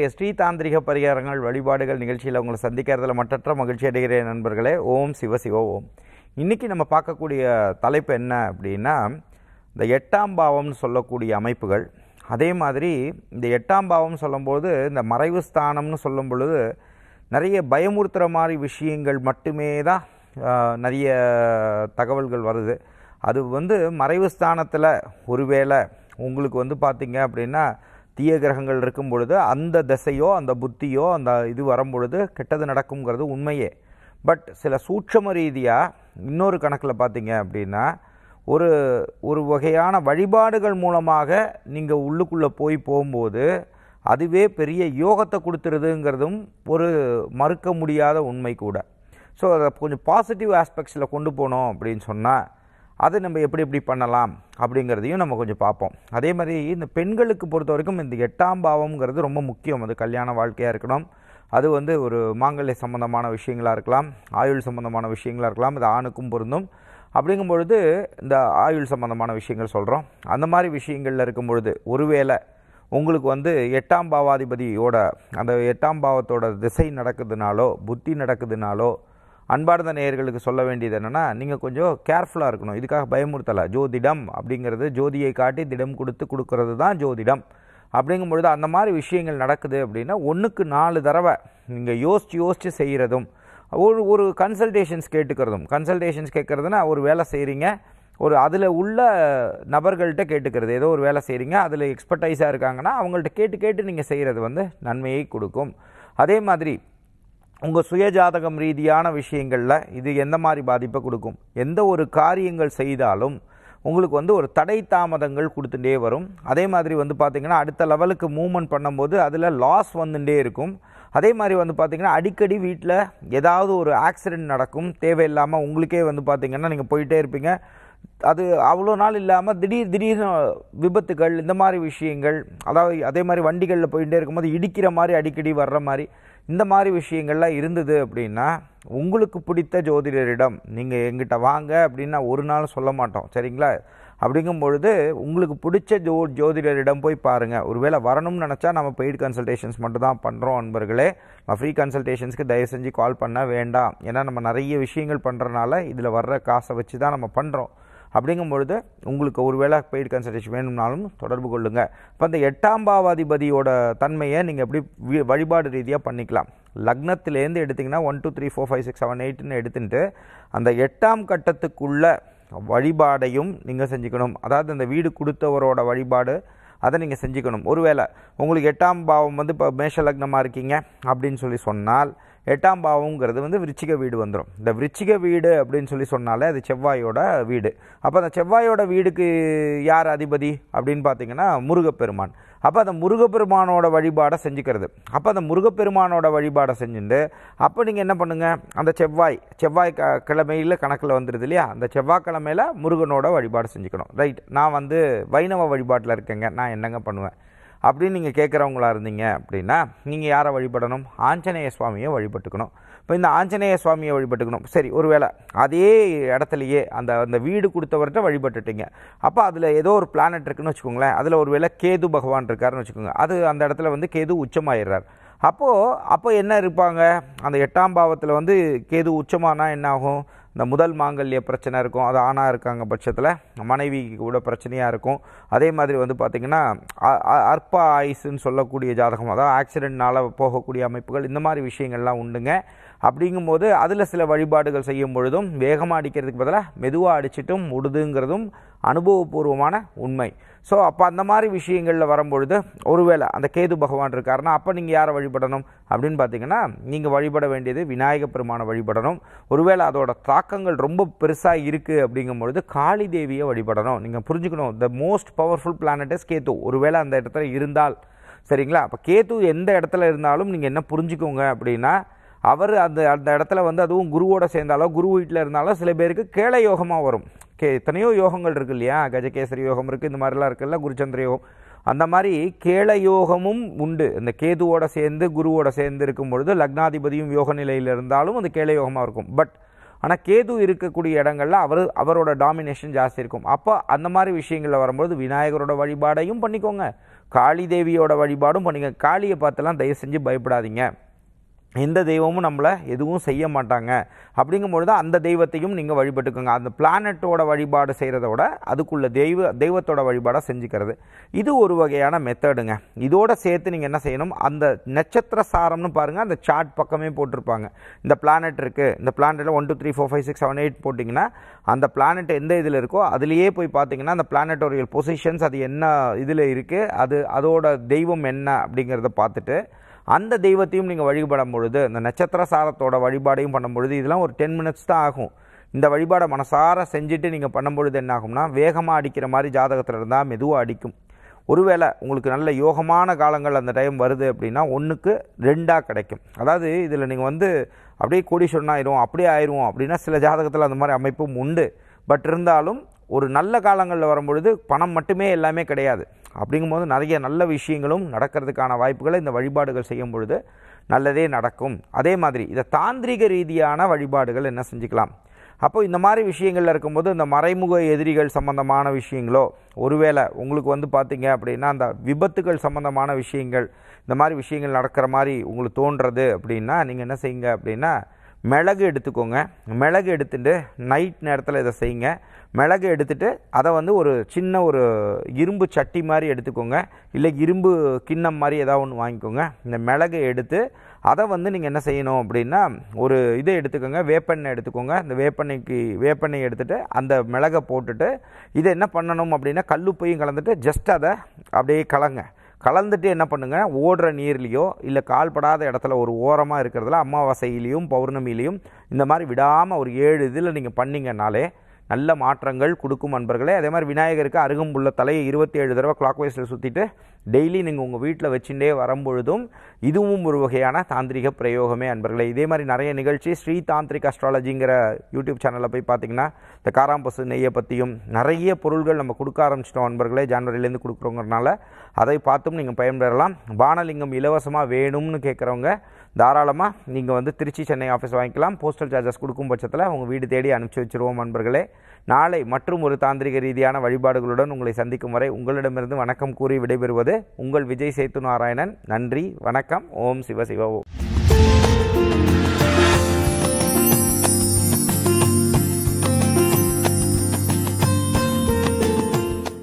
ஸ்ரீ தாந்திரிக பரிகாரங்கள் வழிபாடுகள் நிகழ்ச்சியில் உங்களை சந்திக்கிறதுல மற்றற்ற மகிழ்ச்சி அடைகிறேன் நண்பர்களே ஓம் சிவ சிவ ஓம் இன்றைக்கி நம்ம பார்க்கக்கூடிய தலைப்பு என்ன அப்படின்னா இந்த எட்டாம் பாவம்னு சொல்லக்கூடிய அமைப்புகள் அதே மாதிரி இந்த எட்டாம் பாவம் சொல்லும்போது இந்த மறைவு ஸ்தானம்னு சொல்லும் பொழுது நிறைய பயமுறுத்துகிற மாதிரி விஷயங்கள் மட்டுமே தான் ஆஹ், நிறைய தகவல்கள் வருது அது வந்து மறைவு ஸ்தானத்தில் ஒருவேளை உங்களுக்கு வந்து பார்த்தீங்க அப்படின்னா தீய கிரகங்கள் இருக்கும் பொழுது அந்த திசையோ அந்த புத்தியோ அந்த இது வரும் பொழுது கெட்டது நடக்குங்கிறது உண்மையே பட் சில சூட்சம ரீதியாக இன்னொரு கணக்கில் பார்த்தீங்க அப்படின்னா ஒரு ஒரு வகையான வழிபாடுகள் மூலமாக நீங்கள் உள்ளுக்குள்ளே போய் போகும்போது அதுவே பெரிய யோகத்தை கொடுத்துருதுங்கிறதும் ஒரு மறுக்க முடியாத உண்மை கூட ஸோ அதை கொஞ்சம் பாசிட்டிவ் ஆஸ்பெக்ட்ஸில் கொண்டு போனோம் அப்படின்னு சொன்னால் அது நம்ம எப்படி எப்படி பண்ணலாம் அப்படிங்கிறதையும் நம்ம கொஞ்சம் பார்ப்போம் அதே மாதிரி இந்த பெண்களுக்கு பொறுத்த வரைக்கும் இந்த எட்டாம் பாவம்ங்கிறது ரொம்ப முக்கியம் அது கல்யாண வாழ்க்கையாக இருக்கணும் அது வந்து ஒரு மாங்கல்ய சம்பந்தமான விஷயங்களாக இருக்கலாம் ஆயுள் சம்பந்தமான விஷயங்களாக இருக்கலாம் இது ஆணுக்கும் பொருந்தும் அப்படிங்கும் பொழுது இந்த ஆயுள் சம்பந்தமான விஷயங்கள் சொல்கிறோம் அந்த மாதிரி விஷயங்களில் இருக்கும் பொழுது ஒருவேளை உங்களுக்கு வந்து எட்டாம் பாவாதிபதியோட அந்த எட்டாம் பாவத்தோட திசை நடக்குதுனாலோ புத்தி நடக்குதுனாலோ அன்பார்ந்த நேயர்களுக்கு சொல்ல வேண்டியது என்னென்னா நீங்கள் கொஞ்சம் கேர்ஃபுல்லாக இருக்கணும் இதுக்காக பயமுறுத்தலை ஜோதிடம் அப்படிங்கிறது ஜோதியை காட்டி திடம் கொடுத்து கொடுக்கறது தான் ஜோதிடம் அப்படிங்கும் பொழுது அந்த மாதிரி விஷயங்கள் நடக்குது அப்படின்னா ஒன்றுக்கு நாலு தடவை நீங்கள் யோசித்து யோசித்து செய்கிறதும் ஒரு ஒரு கன்சல்டேஷன்ஸ் கேட்டுக்கிறதும் கன்சல்டேஷன்ஸ் கேட்குறதுனா ஒரு வேலை செய்கிறீங்க ஒரு அதில் உள்ள நபர்கள்ட்ட கேட்டுக்கிறது ஏதோ ஒரு வேலை செய்கிறீங்க அதில் எக்ஸ்பர்டைஸாக இருக்காங்கன்னா அவங்கள்ட்ட கேட்டு கேட்டு நீங்கள் செய்கிறது வந்து நன்மையை கொடுக்கும் அதே மாதிரி உங்கள் சுயஜாதகம் ரீதியான விஷயங்களில் இது எந்த மாதிரி பாதிப்பை கொடுக்கும் எந்த ஒரு காரியங்கள் செய்தாலும் உங்களுக்கு வந்து ஒரு தடை தாமதங்கள் கொடுத்துட்டே வரும் அதே மாதிரி வந்து பார்த்திங்கன்னா அடுத்த லெவலுக்கு மூவ்மெண்ட் பண்ணும்போது அதில் லாஸ் வந்துட்டே இருக்கும் அதே மாதிரி வந்து பார்த்திங்கன்னா அடிக்கடி வீட்டில் ஏதாவது ஒரு ஆக்சிடெண்ட் நடக்கும் தேவையில்லாமல் உங்களுக்கே வந்து பார்த்திங்கன்னா நீங்கள் போயிட்டே இருப்பீங்க அது அவ்வளோ நாள் இல்லாமல் திடீர் திடீர்னு விபத்துகள் இந்த மாதிரி விஷயங்கள் அதாவது அதே மாதிரி வண்டிகளில் போயிட்டே இருக்கும்போது இடிக்கிற மாதிரி அடிக்கடி வர்ற மாதிரி இந்த மாதிரி விஷயங்கள்லாம் இருந்தது அப்படின்னா உங்களுக்கு பிடித்த ஜோதிடரிடம் நீங்கள் எங்கிட்ட வாங்க அப்படின்னா ஒரு நாள் சொல்ல மாட்டோம் சரிங்களா அப்படிங்கும் பொழுது உங்களுக்கு பிடிச்ச ஜோ ஜோதிடரிடம் போய் பாருங்கள் ஒருவேளை வரணும்னு நினச்சா நம்ம பெய்டு கன்சல்டேஷன்ஸ் மட்டும் தான் பண்ணுறோம் அன்பர்களே நம்ம ஃப்ரீ கன்சல்டேஷன்ஸ்க்கு தயவு செஞ்சு கால் பண்ண வேண்டாம் ஏன்னா நம்ம நிறைய விஷயங்கள் பண்ணுறனால இதில் வர்ற காசை வச்சு தான் நம்ம பண்ணுறோம் அப்படிங்கும் பொழுது உங்களுக்கு ஒருவேளை பெய்டு கன்சல்டேஷன் வேணும்னாலும் தொடர்பு கொள்ளுங்கள் இப்போ அந்த எட்டாம் பாவாதிபதியோட தன்மையை நீங்கள் எப்படி வி- வழிபாடு ரீதியாக பண்ணிக்கலாம் லக்னத்திலேருந்து எடுத்திங்கன்னா one two three four five six seven எயிட்னு எடுத்துட்டு அந்த எட்டாம் கட்டத்துக்குள்ள வழிபாடையும் நீங்கள் செஞ்சுக்கணும் அதாவது அந்த வீடு கொடுத்தவரோட வழிபாடு அதை நீங்கள் செஞ்சுக்கணும் ஒருவேளை உங்களுக்கு எட்டாம் பாவம் வந்து இப்போ மேஷ லக்னமாக இருக்கீங்க அப்படின்னு சொல்லி சொன்னால் எட்டாம் பாவம்ங்கிறது வந்து விருச்சிக வீடு வந்துடும் இந்த விருச்சிக வீடு அப்படின்னு சொல்லி சொன்னாலே அது செவ்வாயோட வீடு அப்போ அந்த செவ்வாயோட வீடுக்கு யார் அதிபதி அப்படின்னு பார்த்தீங்கன்னா முருகப்பெருமான் அப்போ அந்த முருகப்பெருமானோட வழிபாடை செஞ்சுக்கிறது அப்போ அந்த முருகப்பெருமானோட வழிபாடை செஞ்சுட்டு அப்போ நீங்கள் என்ன பண்ணுங்கள் அந்த செவ்வாய் செவ்வாய் க கிழமையில் கணக்கில் வந்துடுது இல்லையா அந்த செவ்வாய்க்கிழமையில் முருகனோட வழிபாடு செஞ்சுக்கணும் ரைட் நான் வந்து வைணவ வழிபாட்டில் இருக்கேங்க நான் என்னங்க பண்ணுவேன் அப்படின்னு நீங்கள் கேட்குறவங்களா இருந்தீங்க அப்படின்னா நீங்கள் யாரை வழிபடணும் ஆஞ்சநேய சுவாமியை வழிபட்டுக்கணும் இப்போ இந்த ஆஞ்சநேய சுவாமியை வழிபட்டுக்கணும் சரி ஒருவேளை அதே இடத்துலையே அந்த அந்த வீடு கொடுத்தவர்கிட்ட வழிபட்டுட்டீங்க அப்போ அதில் ஏதோ ஒரு பிளானட் இருக்குன்னு வச்சுக்கோங்களேன் அதில் ஒருவேளை கேது பகவான் இருக்காருன்னு வச்சுக்கோங்க அது அந்த இடத்துல வந்து கேது உச்சமாயிடுறார் அப்போது அப்போ என்ன இருப்பாங்க அந்த எட்டாம் பாவத்தில் வந்து கேது உச்சமானா என்ன ஆகும் இந்த முதல் மாங்கல்ய பிரச்சனை இருக்கும் அது ஆணாக இருக்காங்க பட்சத்தில் மனைவிக்கு கூட பிரச்சனையாக இருக்கும் அதே மாதிரி வந்து பார்த்திங்கன்னா அ- அ- அற்ப ஆயுசுன்னு சொல்லக்கூடிய ஜாதகம் அதாவது ஆக்சிடென்ட்னால போகக்கூடிய அமைப்புகள் இந்த மாதிரி விஷயங்கள்லாம் உண்டுங்க அப்படிங்கும்போது அதில் சில வழிபாடுகள் செய்யும் பொழுதும் வேகமாக அடிக்கிறதுக்கு பதிலாக மெதுவாக அடிச்சிட்டும் முடுதுங்கிறதும் அனுபவபூர்வமான உண்மை ஸோ அப்போ அந்த மாதிரி விஷயங்களில் வரும்பொழுது ஒருவேளை அந்த கேது பகவான் இருக்காருன்னா அப்போ நீங்கள் யாரை வழிபடணும் அப்படின்னு பார்த்தீங்கன்னா நீங்கள் வழிபட வேண்டியது விநாயக பெருமானை வழிபடணும் ஒருவேளை அதோட தாக்கங்கள் ரொம்ப பெருசாக இருக்குது அப்படிங்கும் பொழுது காளி தேவியை வழிபடணும் நீங்கள் புரிஞ்சுக்கணும் the most powerful planet is Ketu ஒருவேளை அந்த இடத்துல இருந்தால் சரிங்களா அப்போ கேது எந்த இடத்துல இருந்தாலும் நீங்கள் என்ன புரிஞ்சுக்கோங்க அப்படின்னா அவர் அந்த அந்த இடத்துல வந்து அதுவும் குருவோட சேர்ந்தாலோ குரு வீட்டில் இருந்தாலோ சில பேருக்கு கேள யோகமாக வரும் கே எத்தனையோ யோகங்கள் இருக்கு இல்லையா கஜகேசரி யோகம் இருக்குது இந்த மாதிரிலாம் இருக்குல்ல குருச்சந்திர யோகம் அந்த மாதிரி கேள யோகமும் உண்டு இந்த கேதுவோட சேர்ந்து குருவோட சேர்ந்து இருக்கும் பொழுது லக்னாதிபதியும் யோக நிலையில் இருந்தாலும் அந்த கேள யோகமாக இருக்கும் பட் ஆனால் கேது இருக்கக்கூடிய இடங்கள்ல அவர் அவரோட டாமினேஷன் ஜாஸ்தி இருக்கும் அப்போ அந்த மாதிரி விஷயங்களில் வரும்போது விநாயகரோட வழிபாடையும் பண்ணிக்கோங்க காளி தேவியோட வழிபாடும் பண்ணுங்க காளியை பார்த்துலாம் தயவு செஞ்சு பயப்படாதீங்க எந்த தெய்வமும் நம்மளை எதுவும் செய்ய மாட்டாங்க அப்படிங்கும்பொழுது அந்த தெய்வத்தையும் நீங்கள் வழிபட்டுக்கோங்க அந்த பிளானட்டோட வழிபாடு செய்கிறத விட அதுக்குள்ள தெய்வ தெய்வத்தோட வழிபாடாக செஞ்சுக்கிறது இது ஒரு வகையான மெத்தடுங்க இதோட சேர்த்து நீங்கள் என்ன செய்யணும் அந்த நட்சத்திர சாரம்னு பாருங்கள் அந்த சார்ட் பக்கமே போட்டிருப்பாங்க இந்த பிளானட் இருக்குது இந்த பிளானட்டில் one two three four five six seven eight போட்டிங்கன்னா அந்த பிளானட் எந்த இதில் இருக்கோ அதுலேயே போய் பார்த்தீங்கன்னா அந்த பிளானட்டோரியல் பொசிஷன்ஸ் அது என்ன இதில் இருக்குது அது அதோட தெய்வம் என்ன அப்படிங்கிறத பார்த்துட்டு அந்த தெய்வத்தையும் நீங்கள் வழிபடும் பொழுது இந்த நட்சத்திர சாரத்தோட வழிபாடையும் பண்ணும் பொழுது இதெல்லாம் ஒரு டென் மினிட்ஸ் தான் ஆகும் இந்த வழிபாடை மனசார செஞ்சுட்டு நீங்கள் பண்ணும் பொழுது என்ன ஆகும்னா வேகமாக அடிக்கிற மாதிரி ஜாதகத்தில் இருந்தால் மெதுவாக அடிக்கும் ஒருவேளை உங்களுக்கு நல்ல யோகமான காலங்கள் அந்த டைம் வருது அப்படின்னா ஒன்றுக்கு ரெண்டாக கிடைக்கும் அதாவது இதில் நீங்கள் வந்து அப்படியே கோடீஸ்வரன் ஆயிரும் அப்படியே ஆயிரும் அப்படின்னா சில ஜாதகத்தில் அந்த மாதிரி அமைப்பும் உண்டு பட் இருந்தாலும் ஒரு நல்ல காலங்களில் வரும்பொழுது பணம் மட்டுமே எல்லாமே கிடையாது அப்படிங்கும்போது நிறைய நல்ல விஷயங்களும் நடக்கிறதுக்கான வாய்ப்புகளை இந்த வழிபாடுகள் செய்யும் பொழுது நல்லதே நடக்கும் அதே மாதிரி இதை தாந்திரிக ரீதியான வழிபாடுகள் என்ன செஞ்சுக்கலாம் அப்போ இந்த மாதிரி விஷயங்கள்ல இருக்கும்போது இந்த மறைமுக எதிரிகள் சம்பந்தமான விஷயங்களோ ஒருவேளை உங்களுக்கு வந்து பார்த்தீங்க அப்படின்னா அந்த விபத்துகள் சம்பந்தமான விஷயங்கள் இந்த மாதிரி விஷயங்கள் நடக்கிற மாதிரி உங்களுக்கு தோன்றது அப்படின்னா நீங்கள் என்ன செய்யுங்க அப்படின்னா மிளகு எடுத்துக்கோங்க மிளகு எடுத்துட்டு நைட் நேரத்தில் இதை செய்யுங்க மிளகு எடுத்துட்டு அதை வந்து ஒரு சின்ன ஒரு இரும்பு சட்டி மாதிரி எடுத்துக்கோங்க இல்லை இரும்பு கிண்ணம் மாதிரி ஏதாவது ஒன்று வாங்கிக்கோங்க இந்த மிளகை எடுத்து அதை வந்து நீங்கள் என்ன செய்யணும் அப்படின்னா ஒரு இதை எடுத்துக்கோங்க வேப்பெண்ணெய் எடுத்துக்கோங்க இந்த வேப்பெண்ணெய்க்கு வேப்பெண்ணெய் எடுத்துட்டு அந்த மிளகை போட்டுட்டு இதை என்ன பண்ணணும் அப்படின்னா கல்லுப்பையும் கலந்துட்டு ஜஸ்ட் அதை அப்படியே கலங்க கலந்துட்டு என்ன பண்ணுங்க ஓடுற நீர்லேயோ இல்லை கால்படாத இடத்துல ஒரு ஓரமாக இருக்கிறதுல அமாவாசையிலையும் பௌர்ணமியிலையும் இந்த மாதிரி விடாமல் ஒரு ஏழு இதில் நீங்கள் பண்ணீங்கன்னாலே நல்ல மாற்றங்கள் கொடுக்கும் அன்பர்களே அதே மாதிரி விநாயகருக்கு அருகம்புள்ள தலையை இருபத்தி ஏழு தடவை கிளாக் வைஸில் சுற்றிட்டு டெய்லி நீங்கள் உங்கள் வீட்டில் வச்சுட்டே வரும்பொழுதும் இதுவும் ஒரு வகையான தாந்திரிக பிரயோகமே அன்பர்களே இதே மாதிரி நிறைய நிகழ்ச்சி ஸ்ரீ தாந்திரிக் அஸ்ட்ராலஜிங்கிற யூடியூப் சேனலில் போய் பார்த்தீங்கன்னா இந்த காராம்பசு நெய்யை பற்றியும் நிறைய பொருள்கள் நம்ம கொடுக்க ஆரம்பிச்சிட்டோம் அன்பர்களே ஜான்வரிலேருந்து கொடுக்குறோங்கிறனால அதை பார்த்தும் நீங்கள் பயன்பெறலாம் வானலிங்கம் இலவசமாக வேணும்னு கேட்குறவங்க தாராளமாக நீங்கள் வந்து திருச்சி சென்னை ஆஃபீஸ் வாங்கிக்கலாம் போஸ்டல் சார்ஜஸ் கொடுக்கும் பட்சத்தில் உங்கள் வீடு தேடி அனுப்பிச்சி வச்சுருவோம் நண்பர்களே நாளை மற்றும் ஒரு தாந்திரிக ரீதியான வழிபாடுகளுடன் உங்களை சந்திக்கும் வரை உங்களிடமிருந்து வணக்கம் கூறி விடைபெறுவது உங்கள் விஜய் சேத்து நாராயணன் நன்றி வணக்கம் ஓம் சிவ சிவ ஓம்